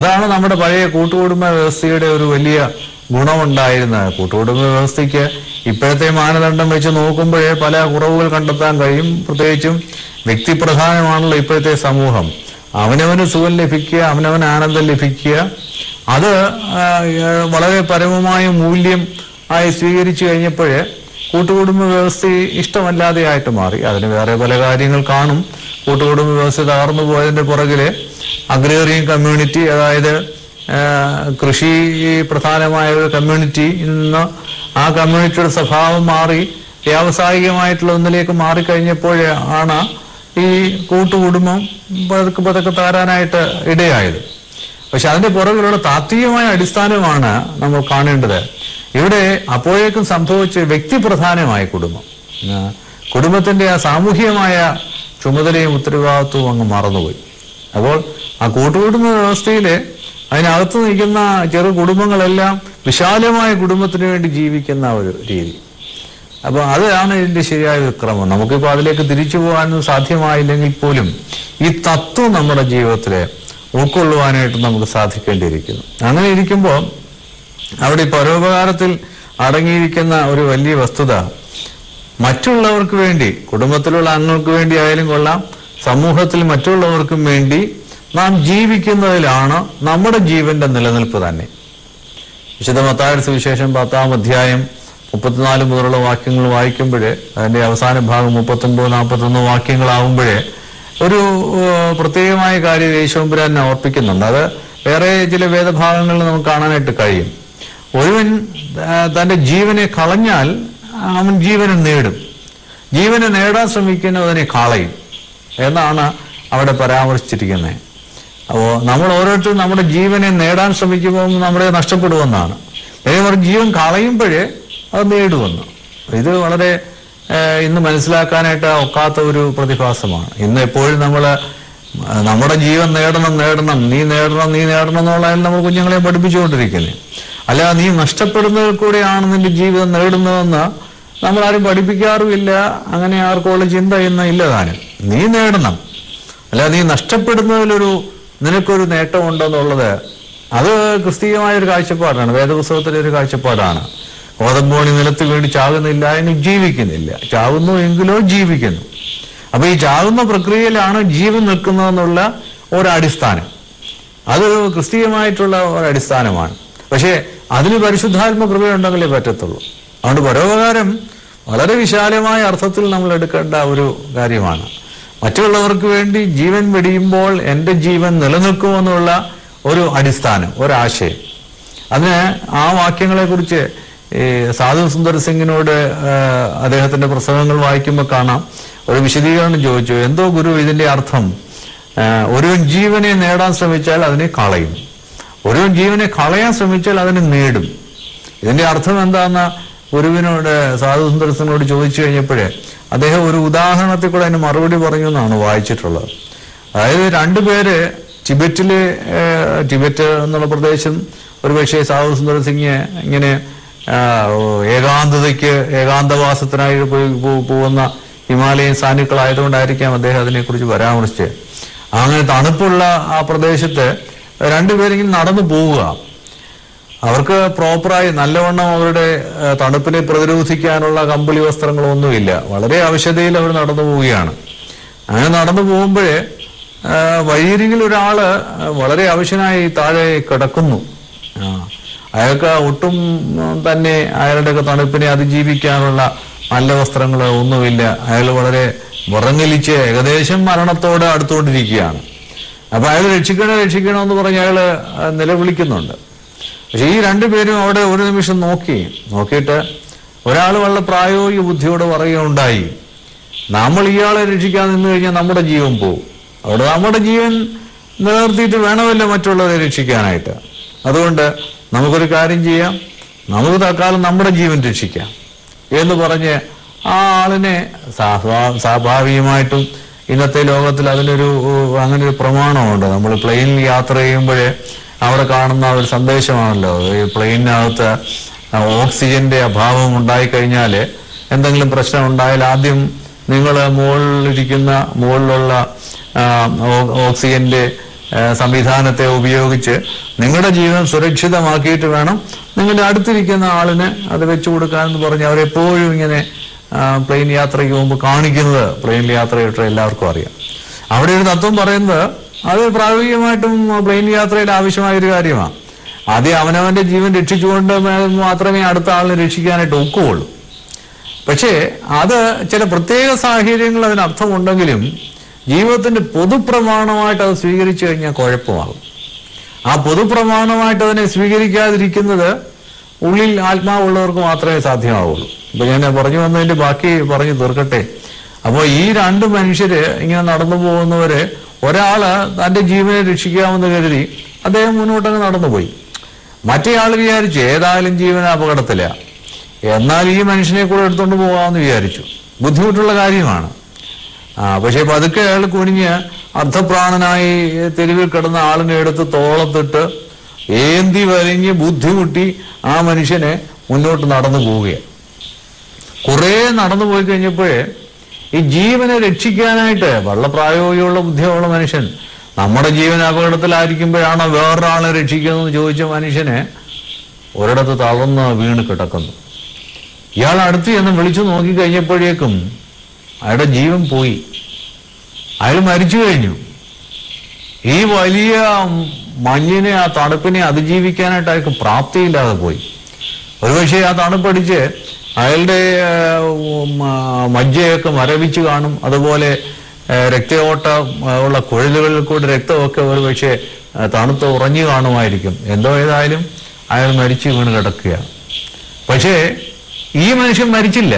അതാണ് നമ്മുടെ പഴയ കൂട്ടുകുടുംബ വ്യവസ്ഥയുടെ ഒരു വലിയ ഗുണമുണ്ടായിരുന്നത് കൂട്ടുകുടുംബ വ്യവസ്ഥയ്ക്ക് ഇപ്പോഴത്തെ മാനദണ്ഡം വെച്ച് നോക്കുമ്പോഴേ പല കുറവുകൾ കണ്ടെത്താൻ കഴിയും പ്രത്യേകിച്ചും വ്യക്തിപ്രധാനമാണല്ലോ ഇപ്പോഴത്തെ സമൂഹം അവനവന് സുഖം ലഭിക്കുക അവനവന് ആനന്ദം ലഭിക്കുക അത് ആ, വളരെ പരമമായ മൂല്യം ആയി സ്വീകരിച്ചു കഴിഞ്ഞപ്പോഴേ കൂട്ടുകുടുംബ വ്യവസ്ഥ ഇഷ്ടമല്ലാതെയായിട്ട് മാറി അതിന് വേറെ പല കാര്യങ്ങൾ കാണും കൂട്ടുകുടുംബ വ്യവസ്ഥ തകർന്നു പോയതിന്റെ പുറകില് അഗ്രേറിയൻ കമ്മ്യൂണിറ്റി അതായത് ആ, കൃഷി പ്രധാനമായ ഒരു കമ്മ്യൂണിറ്റി ഇന്ന് ആ കമ്മ്യൂണിറ്റിയുടെ സ്വഭാവം മാറി വ്യാവസായികമായിട്ടുള്ള ഒന്നിലേക്ക് മാറിക്കഴിഞ്ഞപ്പോഴേ ആണ് ഈ കൂട്ടുകുടുംബം പതുക്കെ പതുക്കെ താരാനായിട്ട് ഇടയായത് പക്ഷെ അതിന്റെ പുറകിലുള്ള താത്വികമായ അടിസ്ഥാനമാണ് നമ്മൾ കാണേണ്ടത് ഇവിടെ അപ്പോഴേക്കും സംഭവിച്ച വ്യക്തിപ്രധാനമായ കുടുംബം ആ, കുടുംബത്തിന്റെ ആ സാമൂഹികമായ ചുമതലയും ഉത്തരവാദിത്വവും അങ്ങ് മറന്നുപോയി അപ്പോൾ ആ കൂട്ടുകുടുംബ വ്യവസ്ഥയില് അതിനകത്ത് നിൽക്കുന്ന ചെറു കുടുംബങ്ങളെല്ലാം വിശാലമായ കുടുംബത്തിന് വേണ്ടി ജീവിക്കുന്ന ഒരു രീതി അപ്പൊ അതാണ് ഇതിന്റെ ശരിയായ ഒരു ക്രമം നമുക്കിപ്പോൾ അതിലേക്ക് തിരിച്ചു പോകാനൊന്നും സാധ്യമായില്ലെങ്കിൽ പോലും ഈ തത്വം നമ്മുടെ ജീവിതത്തിൽ ഉൾക്കൊള്ളുവാനായിട്ട് നമുക്ക് സാധിക്കേണ്ടിയിരിക്കുന്നു അങ്ങനെ ഇരിക്കുമ്പോൾ അവിടെ ഈ പരോപകാരത്തിൽ അടങ്ങിയിരിക്കുന്ന ഒരു വലിയ വസ്തുത മറ്റുള്ളവർക്ക് വേണ്ടി കുടുംബത്തിലുള്ള അംഗങ്ങൾക്ക് വേണ്ടി ആയാലും കൊള്ളാം സമൂഹത്തിൽ മറ്റുള്ളവർക്കും വേണ്ടി നാം ജീവിക്കുന്നതിലാണ് നമ്മുടെ ജീവന്റെ നിലനിൽപ്പ് തന്നെ വിശുദ്ധ മത്തായ സുവിശേഷം പത്താം അധ്യായം മുപ്പത്തിനാല് മുതലുള്ള വാക്യങ്ങൾ വായിക്കുമ്പോൾ അതിന്റെ അവസാന ഭാഗം മുപ്പത്തൊൻപത് നാൽപ്പത്തൊന്ന് വാക്യങ്ങളാവുമ്പോഴേ ഒരു ഏഹ്, പ്രത്യേകമായ കാര്യം യേശോമ്പുരാൻ ഓർപ്പിക്കുന്നുണ്ട് അത് വേറെ ചില വേദഭാഗങ്ങളിൽ നമുക്ക് കാണാനായിട്ട് കഴിയും ഒരുവൻ ആ, തന്റെ ജീവനെ കളഞ്ഞാൽ അവൻ ജീവനെ നേടും ജീവനെ നേടാൻ ശ്രമിക്കുന്നതിനെ കളയും എന്നാണ് അവിടെ പരാമർശിച്ചിരിക്കുന്നത് അപ്പോൾ നമ്മൾ ഓരോരുത്തരും നമ്മുടെ ജീവനെ നേടാൻ ശ്രമിക്കുമ്പോൾ നമ്മുടെ നഷ്ടപ്പെടുമെന്നാണ് നേരെ ജീവൻ കളയുമ്പോഴേ അത് നേടുമെന്ന് ഇത് വളരെ ഏഹ്, ഇന്ന് മനസ്സിലാക്കാനായിട്ട് ഒക്കാത്ത ഒരു പ്രതിഭാസമാണ് ഇന്ന് എപ്പോഴും നമ്മൾ നമ്മുടെ ജീവൻ നേടണം നേടണം നീ നേടണം നീ നേടണം എന്നുള്ളതിൽ നമ്മൾ കുഞ്ഞുങ്ങളെ പഠിപ്പിച്ചുകൊണ്ടിരിക്കുന്നത് അല്ല നീ നഷ്ടപ്പെടുന്നതിൽ കൂടെയാണ് നിന്റെ ജീവിതം നേടുന്നതെന്ന് നമ്മൾ ആരും പഠിപ്പിക്കാറുമില്ല അങ്ങനെ ആർക്കുള്ള ചിന്ത ഇന്ന് ഇല്ല താനും നീ നേടണം അല്ല നീ നഷ്ടപ്പെടുന്നതിലൊരു നിനക്കൊരു നേട്ടമുണ്ടെന്നുള്ളത് അത് ക്രിസ്തീയമായ ഒരു കാഴ്ചപ്പാടാണ് വേദപുസ്തകത്തിലെ ഒരു കാഴ്ചപ്പാടാണ് ഗോതമ്പോണി നിലത്ത് വീണ് ചാകുന്നില്ല എന്ന് ജീവിക്കുന്നില്ല ചാകുന്നു എങ്കിലോ ജീവിക്കുന്നു അപ്പൊ ഈ ചാകുന്ന പ്രക്രിയയിലാണ് ജീവൻ നിൽക്കുന്നതെന്നുള്ള ഒരു അടിസ്ഥാനം അത് ക്രിസ്തീയമായിട്ടുള്ള ഒരു അടിസ്ഥാനമാണ് പക്ഷേ അതിന് പരിശുദ്ധാത്മ കൃപയുണ്ടെങ്കിലേ പറ്റത്തുള്ളൂ അതുകൊണ്ട് പരോപകാരം വളരെ വിശാലമായ അർത്ഥത്തിൽ നമ്മൾ എടുക്കേണ്ട ഒരു കാര്യമാണ് മറ്റുള്ളവർക്ക് വേണ്ടി ജീവൻ വെടിയുമ്പോൾ എൻ്റെ ജീവൻ നിലനിൽക്കുമെന്നുള്ള ഒരു അടിസ്ഥാനം ഒരാശയം അതിന് ആ വാക്യങ്ങളെ കുറിച്ച് ഈ സാധു സുന്ദർ സിംഗിനോട് ആ, അദ്ദേഹത്തിന്റെ പ്രസംഗങ്ങൾ വായിക്കുമ്പോൾ കാണാം ഒരു വിശദീകരണം ചോദിച്ചു എന്തോ ഗുരു ഇതിന്റെ അർത്ഥം ആ, ഒരുവൻ ജീവനെ നേടാൻ ശ്രമിച്ചാൽ അതിനെ കളയും ഒരുവൻ ജീവനെ കളയാൻ ശ്രമിച്ചാൽ അതിനെ നേടും ഇതിന്റെ അർത്ഥം എന്താന്ന് ഗുരുവിനോട് സാധു സുന്ദർ സിംഗിനോട് ചോദിച്ചു കഴിഞ്ഞപ്പോഴേ അദ്ദേഹം ഒരു ഉദാഹരണത്തിൽ കൂടെ അതിന് മറുപടി പറഞ്ഞു എന്നാണ് വായിച്ചിട്ടുള്ളത് അതായത് രണ്ടുപേര് ടിബറ്റില് ഏഹ്, ടിബറ്റ് എന്നുള്ള പ്രദേശം ഒരു പക്ഷേ സാധു സുന്ദർ സിംഗ് ഇങ്ങനെ ആ, ഓ, ഏകാന്തതയ്ക്ക് ഏകാന്തവാസത്തിനായി പോയി പോ- പോകുന്ന ഹിമാലയൻ സാനുക്കളായതുകൊണ്ടായിരിക്കാം അദ്ദേഹം അതിനെക്കുറിച്ച് പരാമർശിച്ചത് അങ്ങനെ തണുപ്പുള്ള ആ പ്രദേശത്ത് രണ്ടുപേരെങ്കിലും നടന്നു പോവുക അവർക്ക് പ്രോപ്പറായി നല്ലവണ്ണം അവരുടെ ആ, തണുപ്പിനെ പ്രതിരോധിക്കാനുള്ള കമ്പിളി വസ്ത്രങ്ങളൊന്നുമില്ല വളരെ അവശതയിൽ അവർ നടന്നു പോവുകയാണ് അങ്ങനെ നടന്നു പോകുമ്പോഴേ ആ, വഴിയരികിൽ ഒരാള് വളരെ അവശനായി താഴെ കിടക്കുന്നു ആ, അയാൾക്ക് ഒട്ടും ഉം, തന്നെ അയാളുടെയൊക്കെ തണുപ്പിനെ അതിജീവിക്കാനുള്ള നല്ല വസ്ത്രങ്ങൾ ഒന്നുമില്ല അയാൾ വളരെ വിറങ്ങലിച്ച് ഏകദേശം മരണത്തോട് അടുത്തുകൊണ്ടിരിക്കുകയാണ് അപ്പൊ അയാൾ രക്ഷിക്കണോ രക്ഷിക്കണോ എന്ന് പറഞ്ഞ് അയാള് ആ, നിലവിളിക്കുന്നുണ്ട് പക്ഷെ ഈ രണ്ടുപേരും അവിടെ ഒരു നിമിഷം നോക്കി നോക്കിയിട്ട് ഒരാൾ വളരെ പ്രായോഗിക ബുദ്ധിയോടെ പറയുകയുണ്ടായി നമ്മൾ ഇയാളെ രക്ഷിക്കാൻ നിന്ന് കഴിഞ്ഞാൽ നമ്മുടെ ജീവൻ പോകും അവിടെ നമ്മുടെ ജീവൻ നിലനിർത്തിയിട്ട് വേണമല്ലോ മറ്റുള്ളവരെ രക്ഷിക്കാനായിട്ട് അതുകൊണ്ട് നമുക്കൊരു കാര്യം ചെയ്യാം നമുക്ക് തൽക്കാലം നമ്മുടെ ജീവൻ രക്ഷിക്കാം എന്ന് പറഞ്ഞ് ആ ആളിനെ സ്വാഭാ- സ്വാഭാവികമായിട്ടും ഇന്നത്തെ ലോകത്തിൽ അതിനൊരു ഏഹ്, അങ്ങനെ ഒരു പ്രമാണമുണ്ട് നമ്മൾ പ്ലെയിനിൽ യാത്ര ചെയ്യുമ്പോഴേ അവിടെ കാണുന്ന ഒരു സന്ദേശമാണല്ലോ ഈ പ്ലെയിനകത്ത് ഓക്സിജന്റെ അഭാവം ഉണ്ടായിക്കഴിഞ്ഞാൽ എന്തെങ്കിലും പ്രശ്നം ഉണ്ടായാൽ ആദ്യം നിങ്ങൾ മുകളിലിരിക്കുന്ന മുകളിലുള്ള ആ, ഓ- ഓക്സിജന്റെ ഏഹ്, സംവിധാനത്തെ ഉപയോഗിച്ച് നിങ്ങളുടെ ജീവൻ സുരക്ഷിതമാക്കിയിട്ട് വേണം നിങ്ങളുടെ അടുത്തിരിക്കുന്ന ആളിന് അത് വെച്ചു കൊടുക്കാനെന്ന് പറഞ്ഞ് അവരെപ്പോഴും ഇങ്ങനെ ആ, പ്ലെയിൻ യാത്രയ്ക്ക് മുമ്പ് കാണിക്കുന്നത് പ്ലെയിൻ യാത്രയിട്ട് എല്ലാവർക്കും അറിയാം അവിടെ ഒരു തത്വം പറയുന്നത് അത് പ്രായോഗികമായിട്ടും പ്ലെയിൻ യാത്രയിൽ ആവശ്യമായ ഒരു കാര്യമാണ് ആദ്യം അവനവന്റെ ജീവൻ രക്ഷിച്ചുകൊണ്ട് മാത്രമേ അടുത്ത ആളിനെ രക്ഷിക്കാനായിട്ട് ഒക്കുകയുള്ളൂ പക്ഷേ അത് ചില പ്രത്യേക സാഹചര്യങ്ങൾ അതിന് അർത്ഥമുണ്ടെങ്കിലും ജീവിതത്തിന്റെ പൊതുപ്രമാണമായിട്ട് അത് സ്വീകരിച്ചു കഴിഞ്ഞാൽ കുഴപ്പമാകും ആ പൊതുപ്രമാണമായിട്ട് അതിനെ സ്വീകരിക്കാതിരിക്കുന്നത് ഉള്ളിൽ ആത്മാവുള്ളവർക്ക് മാത്രമേ സാധ്യമാവുള്ളൂ ഇപ്പൊ ഞാൻ പറഞ്ഞു വന്നതിന്റെ ബാക്കി പറഞ്ഞു തീർക്കട്ടെ അപ്പോൾ ഈ രണ്ട് മനുഷ്യര് ഇങ്ങനെ നടന്നു പോകുന്നവര് ഒരാള് തന്റെ ജീവനെ രക്ഷിക്കാമെന്ന് കരുതി അദ്ദേഹം മുന്നോട്ടങ്ങ് നടന്നുപോയി മറ്റേ ആൾ വിചാരിച്ചു ഏതായാലും ജീവൻ അപകടത്തില എന്നാൽ ഈ മനുഷ്യനെ കൂടെ എടുത്തുകൊണ്ട് പോകാമെന്ന് വിചാരിച്ചു ബുദ്ധിമുട്ടുള്ള കാര്യമാണ് ആ പക്ഷെ പതുക്കെ അയാൾ കുനിഞ്ഞ് അർദ്ധപ്രാണനായി തെരുവിൽ കിടന്ന ആളിനെ എടുത്ത് തോളത്തിട്ട് ഏന്തി വരിഞ്ഞ് ബുദ്ധിമുട്ടി ആ മനുഷ്യനെ മുന്നോട്ട് നടന്നു പോവുകയാണ് കുറേ നടന്നു പോയി കഴിഞ്ഞപ്പോഴേ ഈ ജീവനെ രക്ഷിക്കാനായിട്ട് വളരെ പ്രായോഗികമുള്ള ബുദ്ധിയുള്ള മനുഷ്യൻ നമ്മുടെ ജീവൻ അപകടത്തിലായിരിക്കുമ്പോഴാണോ വേറൊരാളെ രക്ഷിക്കുന്നതെന്ന് ചോദിച്ച മനുഷ്യനെ ഒരിടത്ത് തളർന്ന് വീണ് കിടക്കുന്നു ഇയാൾ അടുത്ത് ചെന്ന് വിളിച്ചു നോക്കി കഴിഞ്ഞപ്പോഴേക്കും അയാളുടെ ജീവൻ പോയി അയാൾ മരിച്ചു കഴിഞ്ഞു ഈ വലിയ മഞ്ഞിനെ ആ തണുപ്പിനെ അതിജീവിക്കാനായിട്ട് അയാൾക്ക് പ്രാപ്തിയില്ലാതെ പോയി ഒരുപക്ഷെ ആ തണുപ്പടിച്ച് അയാളുടെ ആ, ഉം, ആ, മജ്ജയൊക്കെ മരവിച്ച് കാണും അതുപോലെ ആ, രക്തയോട്ടം ആ, ഉള്ള കുഴലുകളിൽ കൂടെ രക്തമൊക്കെ ഒരുപക്ഷെ ആ, തണുത്ത് ഉറഞ്ഞു കാണുമായിരിക്കും എന്തോ ഏതായാലും അയാൾ മരിച്ചു വീണ് കിടക്കുകയാണ് പക്ഷേ ഈ മനുഷ്യൻ മരിച്ചില്ല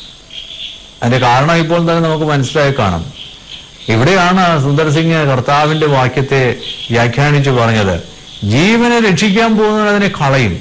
അതിന്റെ കാരണം ഇപ്പോൾ തന്നെ നമുക്ക് മനസ്സിലായി കാണും ഇവിടെയാണ് സുന്ദർ സിംഗ് കർത്താവിന്റെ വാക്യത്തെ വ്യാഖ്യാനിച്ചു പറഞ്ഞത് ജീവനെ രക്ഷിക്കാൻ പോകുന്നവൻ അതിനെ കളയും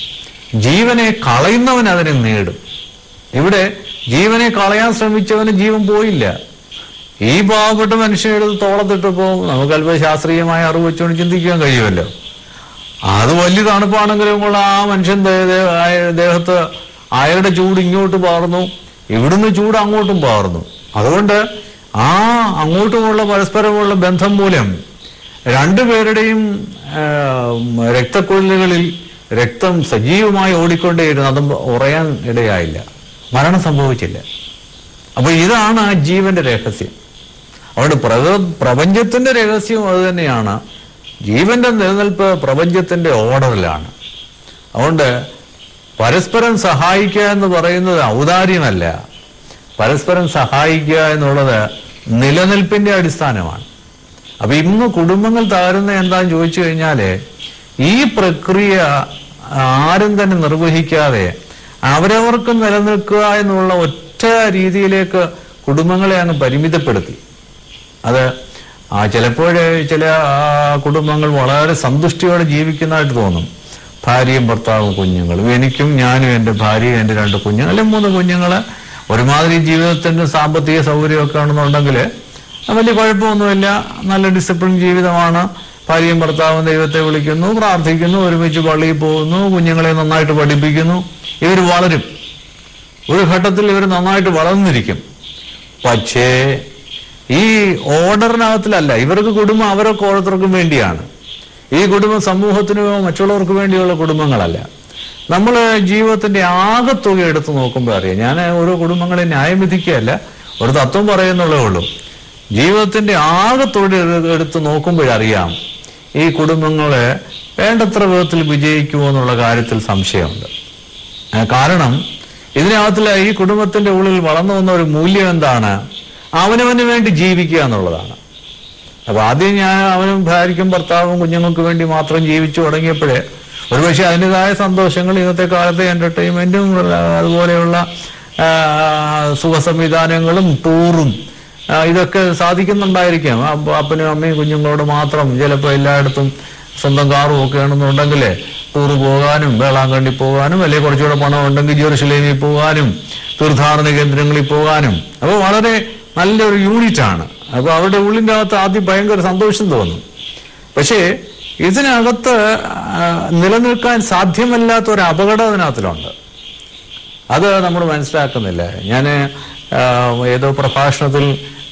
ജീവനെ കളയുന്നവൻ അതിനെ നേടും ഇവിടെ ജീവനെ കളയാൻ ശ്രമിച്ചവന് ജീവൻ പോയില്ല ഈ പാവപ്പെട്ട മനുഷ്യനെടുത്ത് തോളത്തിട്ടപ്പോ നമുക്ക് അല്പം ശാസ്ത്രീയമായ അറിവ് വെച്ചുകൊണ്ട് ചിന്തിക്കാൻ കഴിയുമല്ലോ അത് വലിയ തണുപ്പാണെങ്കിലും ഉള്ള ആ മനുഷ്യൻ ദേ- ദേ- ആയ- ദേഹത്ത് അയാളുടെ ചൂട് ഇങ്ങോട്ട് പാർന്നു ഇവിടുന്ന് ചൂട് അങ്ങോട്ടും പാർന്നു അതുകൊണ്ട് ആ അങ്ങോട്ടുമുള്ള പരസ്പരമുള്ള ബന്ധം മൂലം രണ്ടുപേരുടെയും ആ, രക്തക്കുഴലുകളിൽ രക്തം സജീവമായി ഓടിക്കൊണ്ടേയിരുന്നു അതും ഉറയാൻ ഇടയായില്ല മരണം സംഭവിച്ചില്ല അപ്പൊ ഇതാണ് ആ ജീവന്റെ രഹസ്യം അതുകൊണ്ട് പ്രക പ്രപഞ്ചത്തിന്റെ രഹസ്യം അത് തന്നെയാണ് ജീവന്റെ നിലനിൽപ്പ് പ്രപഞ്ചത്തിന്റെ ഓർഡറിലാണ് അതുകൊണ്ട് പരസ്പരം സഹായിക്കുക എന്ന് പറയുന്നത് ഔദാര്യമല്ല പരസ്പരം സഹായിക്കുക എന്നുള്ളത് നിലനിൽപ്പിന്റെ അടിസ്ഥാനമാണ് അപ്പൊ ഇന്ന് കുടുംബങ്ങൾ തകരുന്ന എന്താന്ന് ചോദിച്ചു കഴിഞ്ഞാല് ഈ പ്രക്രിയ ആരും തന്നെ നിർവഹിക്കാതെ അവരവർക്ക് നിലനിൽക്കുക എന്നുള്ള ഒറ്റ രീതിയിലേക്ക് കുടുംബങ്ങളെ അങ്ങ് പരിമിതപ്പെടുത്തി അത് ആ ചിലപ്പോൾ ചില ആ, കുടുംബങ്ങൾ വളരെ സന്തുഷ്ടിയോടെ ജീവിക്കുന്നതായിട്ട് തോന്നും ഭാര്യയും ഭർത്താവും കുഞ്ഞുങ്ങളും എനിക്കും ഞാനും എൻ്റെ ഭാര്യയും എൻ്റെ രണ്ട് കുഞ്ഞുങ്ങൾ അല്ലെങ്കിൽ മൂന്ന് കുഞ്ഞുങ്ങള് ഒരുമാതിരി ജീവിതത്തിന്റെ സാമ്പത്തിക സൗകര്യമൊക്കെ ആണെന്നുണ്ടെങ്കിൽ വലിയ കുഴപ്പമൊന്നുമില്ല നല്ല ഡിസിപ്ലിൻ ജീവിതമാണ് ഭാര്യയും ഭർത്താവും ദൈവത്തെ വിളിക്കുന്നു പ്രാർത്ഥിക്കുന്നു ഒരുമിച്ച് പള്ളിയിൽ പോകുന്നു കുഞ്ഞുങ്ങളെ നന്നായിട്ട് പഠിപ്പിക്കുന്നു ഇവർ വളരും ഒരു ഘട്ടത്തിൽ ഇവർ നന്നായിട്ട് വളർന്നിരിക്കും പക്ഷേ ഈ ഓർഡറിനകത്തിലല്ല ഇവർക്ക് കുടുംബം അവരൊക്കെ ഓരോരുത്തർക്കും വേണ്ടിയാണ് ഈ കുടുംബം സമൂഹത്തിനോ മറ്റുള്ളവർക്ക് വേണ്ടിയുള്ള കുടുംബങ്ങളല്ല നമ്മൾ ജീവിതത്തിന്റെ ആകത്തുക എടുത്ത് നോക്കുമ്പോൾ അറിയാം ഞാൻ ഓരോ കുടുംബങ്ങളെ ന്യായം വിധിക്കുകയല്ല ഒരു തത്വം പറയുന്നുള്ളേ ഉള്ളൂ ജീവിതത്തിന്റെ ആകത്തുക എടുത്ത് നോക്കുമ്പോഴറിയാം ഈ കുടുംബങ്ങള് വേണ്ടത്ര വിധത്തിൽ വിജയിക്കുമോ എന്നുള്ള കാര്യത്തിൽ സംശയമുണ്ട് ആ, കാരണം ഇതിനകത്തിലെ ഈ കുടുംബത്തിന്റെ ഉള്ളിൽ വളർന്നു വന്ന ഒരു മൂല്യം എന്താണ് അവനവന് വേണ്ടി ജീവിക്കുക എന്നുള്ളതാണ് അപ്പൊ ആദ്യം ഞാൻ അവനും ഭാര്യയ്ക്കും ഭർത്താവും കുഞ്ഞുങ്ങൾക്ക് വേണ്ടി മാത്രം ജീവിച്ചു തുടങ്ങിയപ്പോഴേ ഒരുപക്ഷെ അതിൻ്റെതായ സന്തോഷങ്ങൾ ഇന്നത്തെ കാലത്തെ എന്റർടൈൻമെന്റും അതുപോലെയുള്ള ആ, സുഖ സംവിധാനങ്ങളും ടൂറും ആ, ഇതൊക്കെ സാധിക്കുന്നുണ്ടായിരിക്കാം അപ്പ- അപ്പനും അമ്മയും കുഞ്ഞുങ്ങളോട് മാത്രം ചിലപ്പോൾ എല്ലായിടത്തും സ്വന്തം കാറും ഒക്കെ ആണെന്നുണ്ടെങ്കിൽ ടൂറ് പോകാനും വേളാങ്കണ്ണി പോകാനും അല്ലെങ്കിൽ കുറച്ചുകൂടെ പണം ഉണ്ടെങ്കിൽ ജെറുസലേമിൽ പോകാനും തീർത്ഥാടന കേന്ദ്രങ്ങളിൽ പോകാനും അപ്പോൾ വളരെ നല്ലൊരു യൂണിറ്റ് ആണ് അപ്പോൾ അവരുടെ ഉള്ളിൻ്റെ അകത്ത് ആദ്യം ഭയങ്കര സന്തോഷം തോന്നും പക്ഷേ ഇതിനകത്ത് ആ, നിലനിൽക്കാൻ സാധ്യമല്ലാത്ത ഒരു അപകടം അതിനകത്തിലുണ്ട് അത് നമ്മൾ മനസ്സിലാക്കുന്നില്ല ഞാൻ ഏതോ പ്രഭാഷണത്തിൽ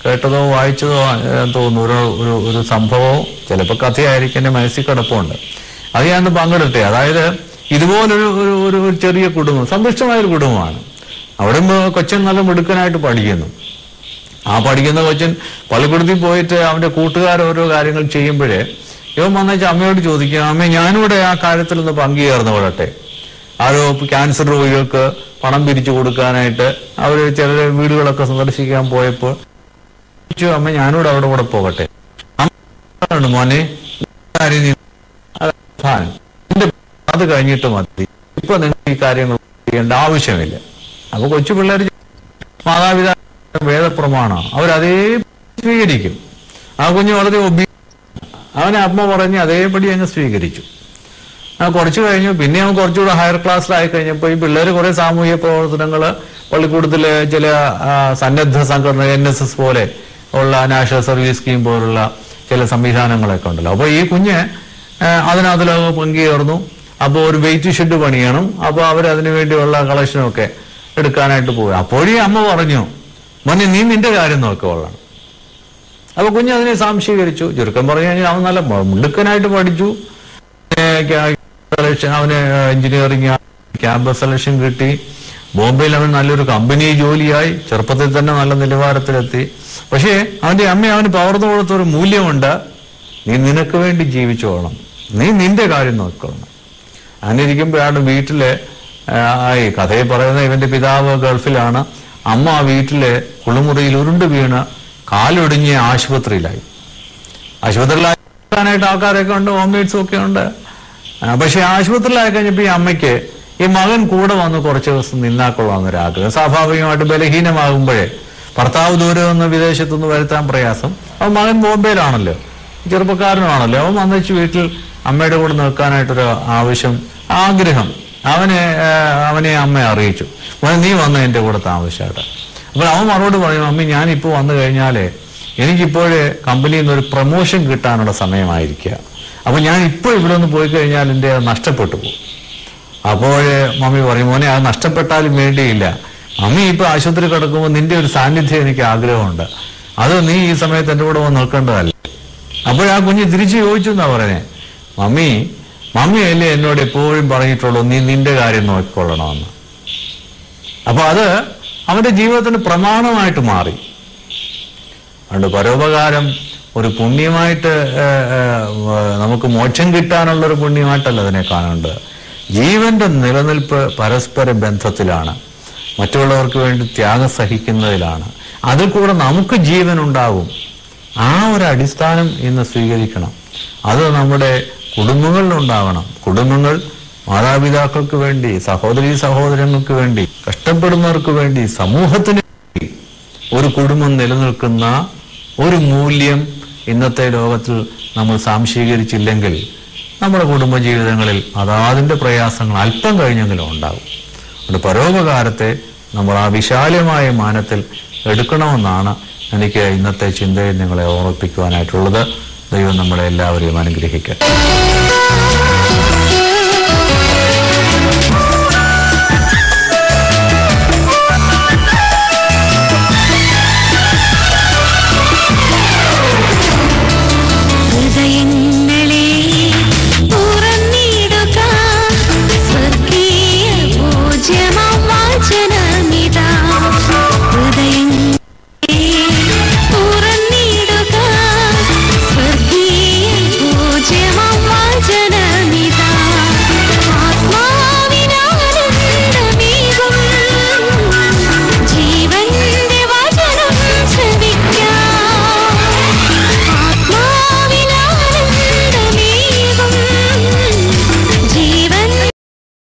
കേട്ടതോ വായിച്ചതോ ആ, തോന്നുന്നു ഒരു ഒരു ഒരു സംഭവമോ ചിലപ്പോൾ കഥയായിരിക്കും എൻ്റെ മനസ്സിൽ കിടപ്പുണ്ട് അത് ഞാൻ പങ്കെടുത്തേ അതായത് ഇതുപോലൊരു ഒരു ഒരു ഒരു ചെറിയ കുടുംബം സന്തുഷ്ടമായ ഒരു കുടുംബമാണ് അവിടെ മ- കൊച്ചൻ നല്ല മിടുക്കനായിട്ട് പഠിക്കുന്നു ആ പഠിക്കുന്ന കൊച്ചൻ പള്ളിക്കൂടത്തിൽ പോയിട്ട് അവന്റെ കൂട്ടുകാർ ഓരോ കാര്യങ്ങൾ ചെയ്യുമ്പോഴേ ഇവൻ വന്നേച്ച് അമ്മയോട് ചോദിക്കുക അമ്മ ഞാനിവിടെ ആ കാര്യത്തിൽ ഒന്ന് പങ്കുചേർന്ന് വിടട്ടെ ആരോ ക്യാൻസർ രോഗികൾക്ക് പണം പിരിച്ചു കൊടുക്കാനായിട്ട് അവർ ചില വീടുകളൊക്കെ സന്ദർശിക്കാൻ പോയപ്പോൾ ചോദിച്ചു, അമ്മ ഞാനിവിടെ അവിടെ കൂടെ പോകട്ടെ അമ്മ പറഞ്ഞു, മോനെ ഈ കാര്യം നീ അത് പ്രധാനം. നിന്റെ അത് കഴിഞ്ഞിട്ട് മതി ഇപ്പൊ നിങ്ങൾ ഈ കാര്യങ്ങൾ ചെയ്യേണ്ട ആവശ്യമില്ല അപ്പൊ കൊച്ചു പിള്ളേർ മാതാപിതാക്കൾ വേദപ്രമാണമാണ് അവരതേ സ്വീകരിക്കും ആ കുഞ്ഞ് വളരെ ഒബി അവനെ അമ്മ പറഞ്ഞ് അതേപടി അങ്ങ് സ്വീകരിച്ചു ആ കുറച്ച് കഴിഞ്ഞു പിന്നെ അവൻ കുറച്ചുകൂടെ ഹയർ ക്ലാസ്സിലായി കഴിഞ്ഞപ്പോൾ ഈ പിള്ളേർ കുറെ സാമൂഹിക പ്രവർത്തനങ്ങൾ പള്ളിക്കൂടത്തിലെ ചില ആ, സന്നദ്ധ സംഘടന എൻ എസ് എസ് പോലെ ഉള്ള നാഷണൽ സർവീസ് സ്കീം പോലുള്ള ചില സംവിധാനങ്ങളൊക്കെ ഉണ്ടല്ലോ അപ്പോൾ ഈ കുഞ്ഞ് ആ, അതിനകത്തിലൊക്കെ പങ്കുചേർന്നു അപ്പോൾ ഒരു വെയിറ്റ് ഷെഡ് പണിയണം അപ്പോൾ അവർ അതിനു വേണ്ടിയുള്ള കളക്ഷനൊക്കെ എടുക്കാനായിട്ട് പോയി അപ്പോഴേ അമ്മ പറഞ്ഞു മോനെ നീ നിന്റെ കാര്യം നോക്കിക്കൊള്ളണം അപ്പൊ കുഞ്ഞ് അതിനെ സംശീകരിച്ചു ചുരുക്കം പറഞ്ഞു കഴിഞ്ഞാൽ അവൻ നല്ല മിടുക്കനായിട്ട് പഠിച്ചു സെലക്ഷൻ അവന് എഞ്ചിനീയറിംഗ് ക്യാമ്പസ് സെലക്ഷൻ കിട്ടി ബോംബെയിൽ അവൻ നല്ലൊരു കമ്പനി ജോലിയായി ചെറുപ്പത്തിൽ തന്നെ നല്ല നിലവാരത്തിലെത്തി പക്ഷേ അവന്റെ അമ്മ അവന് പകർന്നു കൊടുത്ത ഒരു മൂല്യമുണ്ട് നീ നിനക്ക് വേണ്ടി ജീവിച്ചോളണം നീ നിന്റെ കാര്യം നോക്കണം അങ്ങനെ ഇരിക്കുമ്പോഴാണ് വീട്ടില് ആ, ഈ കഥയിൽ പറയുന്ന ഇവന്റെ പിതാവ് ഗൾഫിലാണ് അമ്മ ആ വീട്ടിലെ കുളിമുറിയിൽ ഉരുണ്ട് വീണ് കാലൊടിഞ്ഞ് ആശുപത്രിയിലായി ആശുപത്രിയിലാക്കാനായിട്ട് ആൾക്കാരൊക്കെ ഉണ്ട് ഹോം മെയ്ഡ്സും ഒക്കെ ഉണ്ട് ആ, പക്ഷെ ആശുപത്രിയിലായി കഴിഞ്ഞപ്പോൾ ഈ അമ്മയ്ക്ക് ഈ മകൻ കൂടെ വന്ന് കുറച്ച് ദിവസം നിന്നാക്കൊള്ളാമെന്നൊരു ആഗ്രഹം സ്വാഭാവികമായിട്ട് ബലഹീനമാകുമ്പോഴേ ഭർത്താവ് ദൂരെ നിന്ന് വിദേശത്തുനിന്ന് വരുത്താൻ പ്രയാസം അവൻ മകൻ ബോംബെയിലാണല്ലോ ചെറുപ്പക്കാരനുമാണല്ലോ അവൻ വന്നിച്ച് വീട്ടിൽ അമ്മയുടെ കൂടെ നിൽക്കാനായിട്ടൊരു ആവശ്യം ആഗ്രഹം അവനെ ആ, അവനെ അമ്മ അറിയിച്ചു മോനെ നീ വന്ന് എൻ്റെ കൂടെ താമസിച്ചാട്ടെ അപ്പോൾ അവൻ മറുപടി പറയും അമ്മ ഞാനിപ്പോൾ വന്നു കഴിഞ്ഞാലേ എനിക്കിപ്പോഴേ കമ്പനിയിൽ നിന്ന് ഒരു പ്രൊമോഷൻ കിട്ടാനുള്ള സമയമായിരിക്കുക അപ്പൊ ഞാൻ ഇപ്പോൾ ഇവിടെ നിന്ന് പോയി കഴിഞ്ഞാൽ എൻ്റെ അത് നഷ്ടപ്പെട്ടു പോകും അപ്പോൾ മമ്മി പറയും മോനെ അത് നഷ്ടപ്പെട്ടാലും വേണ്ടിയില്ല മമ്മി ഇപ്പൊ ആശുപത്രി കിടക്കുമ്പോൾ നിന്റെ ഒരു സാന്നിധ്യം എനിക്ക് ആഗ്രഹമുണ്ട് അത് നീ ഈ സമയത്ത് എൻ്റെ കൂടെ വന്ന് നിൽക്കേണ്ടതല്ല അപ്പോൾ ആ കുഞ്ഞ് തിരിച്ചു ചോദിച്ചു എന്നാ പറഞ്ഞേ മമ്മി മമ്മിയല്ലേ എന്നോട് എപ്പോഴും പറഞ്ഞിട്ടുള്ളൂ നീ നിന്റെ കാര്യം നോക്കിക്കൊള്ളണമെന്ന് അപ്പൊ അത് അവന്റെ ജീവിതത്തിന് പ്രമാണമായിട്ട് മാറി അതുകൊണ്ട് പരോപകാരം ഒരു പുണ്യമായിട്ട് ഏഹ്, ഏഹ്, നമുക്ക് മോക്ഷം കിട്ടാനുള്ള ഒരു പുണ്യമായിട്ടല്ല അതിനെ കാണേണ്ടത് ജീവന്റെ നിലനിൽപ്പ് പരസ്പര ബന്ധത്തിലാണ് മറ്റുള്ളവർക്ക് വേണ്ടി ത്യാഗം സഹിക്കുന്നതിലാണ് അതിൽ കൂടെ നമുക്ക് ജീവൻ ഉണ്ടാകും ആ ഒരു അടിസ്ഥാനം ഇന്ന് സ്വീകരിക്കണം അത് നമ്മുടെ കുടുംബങ്ങളിലുണ്ടാവണം കുടുംബങ്ങൾ മാതാപിതാക്കൾക്ക് വേണ്ടി സഹോദരി സഹോദരങ്ങൾക്ക് വേണ്ടി കഷ്ടപ്പെടുന്നവർക്ക് വേണ്ടി സമൂഹത്തിന് വേണ്ടി ഒരു കുടുംബം നിലനിൽക്കുന്ന ഒരു മൂല്യം ഇന്നത്തെ ലോകത്തിൽ നമ്മൾ സാംശീകരിച്ചില്ലെങ്കിൽ നമ്മുടെ കുടുംബജീവിതങ്ങളിൽ അതാതിൻ്റെ പ്രയാസങ്ങൾ അല്പം കഴിഞ്ഞെങ്കിലും ഉണ്ടാകും അതുകൊണ്ട് പരോപകാരത്തെ നമ്മൾ ആ വിശാലമായ മാനത്തിൽ എടുക്കണമെന്നാണ് എനിക്ക് ഇന്നത്തെ ചിന്തയിൽ നിങ്ങളെ ഓർമ്മിപ്പിക്കുവാനായിട്ടുള്ളത് ദൈവം നമ്മളെ എല്ലാവരെയും അനുഗ്രഹിക്കട്ടെ